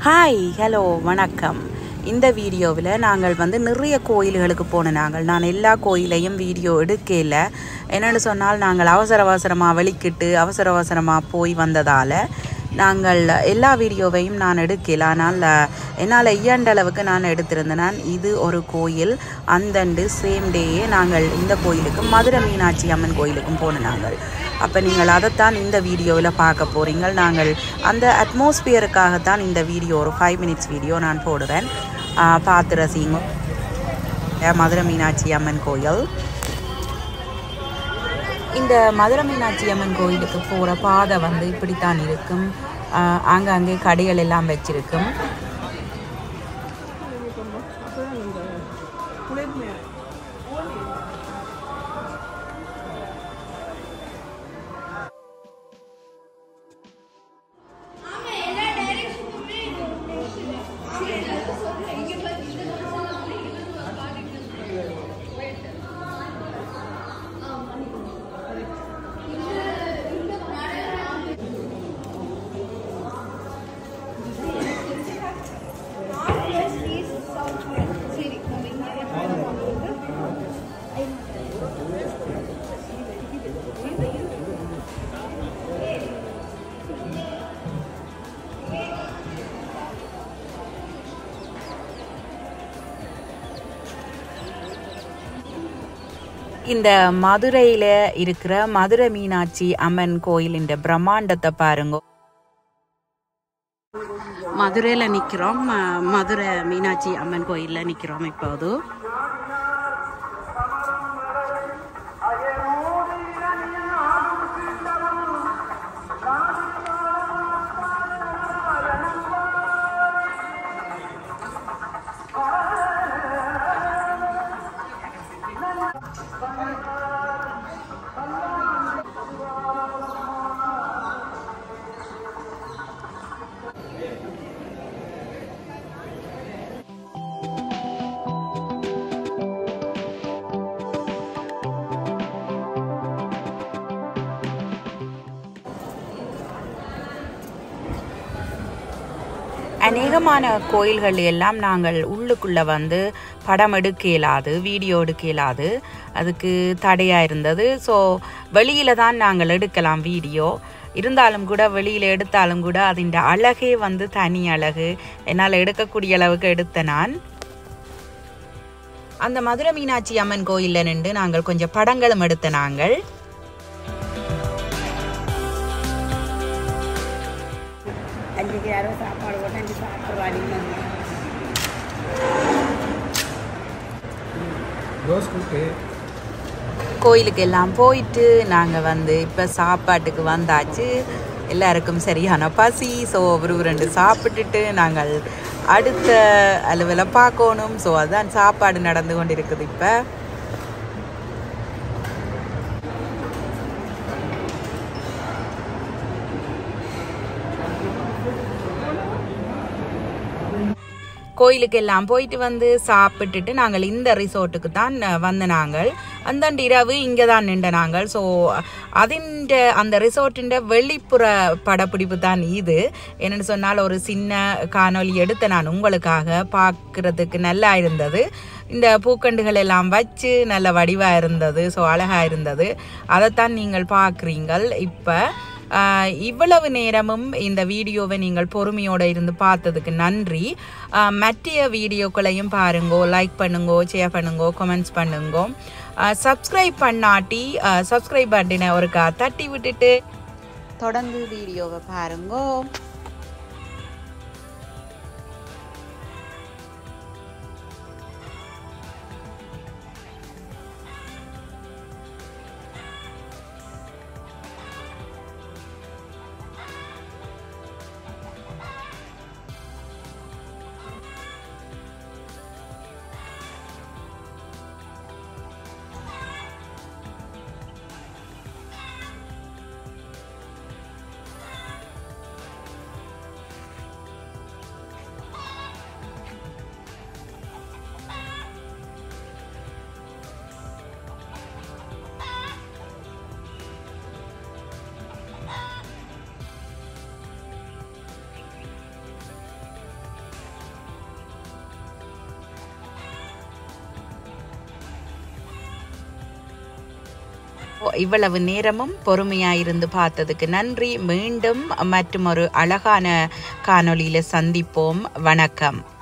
hi hello வணக்கம் இந்த வீடியோவில் நாங்கள் வந்து நிறைய கோயில்களுக்கு போன நாங்கள் நான் எல்லா கோயிலையும் வீடியோ எடுக்கல என்னென்னு சொன்னால் நாங்கள் அவசர அவசரமாக வெளிக்கிட்டு அவசர அவசரமாக போய் வந்ததால் நாங்கள் எல்லா வீடியோவையும் நான் எடுக்கல ஆனால் என்னால் இயன்ற அளவுக்கு நான் எடுத்திருந்தேன் நான் இது ஒரு கோயில் அந்தண்டு சேம் டேயே நாங்கள் இந்த கோயிலுக்கும் மதுரை மீனாட்சி அம்மன் கோயிலுக்கும் போன நாங்கள் அப்போ நீங்கள் அதைத்தான் இந்த வீடியோவில் பார்க்க போகிறீங்க நாங்கள் அந்த அட்மாஸ்பியருக்காகத்தான் இந்த வீடியோ ஒரு ஃபைவ் மினிட்ஸ் வீடியோ நான் போடுவேன் ஆ, பார்த்து ரசிங்க அஹ் மதுரை மீனாட்சி அம்மன் கோயில் இந்த மதுரை மீனாட்சி அம்மன் கோயிலுக்கு போகிற பாதை வந்து இப்படித்தான் இருக்கும் ஆஹ் ஆங்காங்கே கடைகள் எல்லாம் வச்சிருக்கும் இந்த மதுரையில் இருக்கிற மதுரை மீனாட்சி அம்மன் கோயில் இந்த பிரம்மாண்டத்தை பாருங்க மதுரையில் நிற்கிறோம் மதுரை மீனாட்சி அம்மன் கோயிலில் நிற்கிறோம் இப்போது அநேகமான கோயில்கள் எல்லாம் நாங்கள் உள்ளுக்குள்ளே வந்து படம் எடுக்க இயலாது வீடியோ எடுக்க இயலாது அதுக்கு தடையாக இருந்தது ஸோ வெளியில் தான் நாங்கள் எடுக்கலாம் வீடியோ இருந்தாலும் கூட வெளியில் எடுத்தாலும் கூட அதின் அழகே வந்து தனி அழகு என்னால் எடுக்கக்கூடிய அளவுக்கு எடுத்த நான் அந்த மதுரை மீனாட்சி அம்மன் கோயிலில் நின்று நாங்கள் கொஞ்சம் படங்களும் எடுத்த நாங்கள் அன்றைக்கு யாரோ சாப்பாடு போட்டு அன்றைக்கி சாப்பிட்றாங்க ரோஸ் கூட்டு கோயிலுக்கு எல்லாம் போயிட்டு நாங்கள் வந்து இப்போ சாப்பாட்டுக்கு வந்தாச்சு எல்லாருக்கும் சரியான பசி ஸோ ஒரு ரெண்டு சாப்பிட்டுட்டு நாங்கள் அடுத்த அலுவலை பார்க்கணும் ஸோ அதான் சாப்பாடு நடந்து கொண்டு இருக்குது இப்போ கோயிலுக்கு எல்லாம் போயிட்டு வந்து சாப்பிட்டுட்டு நாங்கள் இந்த ரிசோர்ட்டுக்கு தான் அஹ், வந்த நாங்கள் அந்த இரவு இங்கே தான் நின்ற நாங்கள் ஸோ அதிண்ட அந்த ரிசோர்ட்டின் வெளிப்புற படப்பிடிப்பு தான் இது என்னென்னு சொன்னால் ஒரு சின்ன காணொளி எடுத்த நான் உங்களுக்காக பார்க்குறதுக்கு நல்லா இருந்தது இந்த பூக்கண்டுகள் எல்லாம் வச்சு நல்ல வடிவாக இருந்தது ஸோ அழகாக இருந்தது அதைத்தான் நீங்கள் பார்க்குறீங்கள் இப்போ ஆஹ் இவ்வளவு நேரமும் இந்த வீடியோவை நீங்கள் பொறுமையோடு இருந்து பார்த்ததுக்கு நன்றி ஆஹ் மற்ற வீடியோக்களையும் பாருங்கோ லைக் பண்ணுங்கோ ஷேர் பண்ணுங்கோ கமெண்ட்ஸ் பண்ணுங்கோ சப்ஸ்கிரைப் பண்ணாட்டி சப்ஸ்கிரைப் பட்டினை ஒருக்கா தட்டி விட்டுட்டு தொடர்ந்து வீடியோவை பாருங்கோ இவ்வளவு நேரமும் பொறுமையாயிருந்து பார்த்ததுக்கு நன்றி மீண்டும் மற்றும் ஒரு அழகான காணொளியில சந்திப்போம் வணக்கம்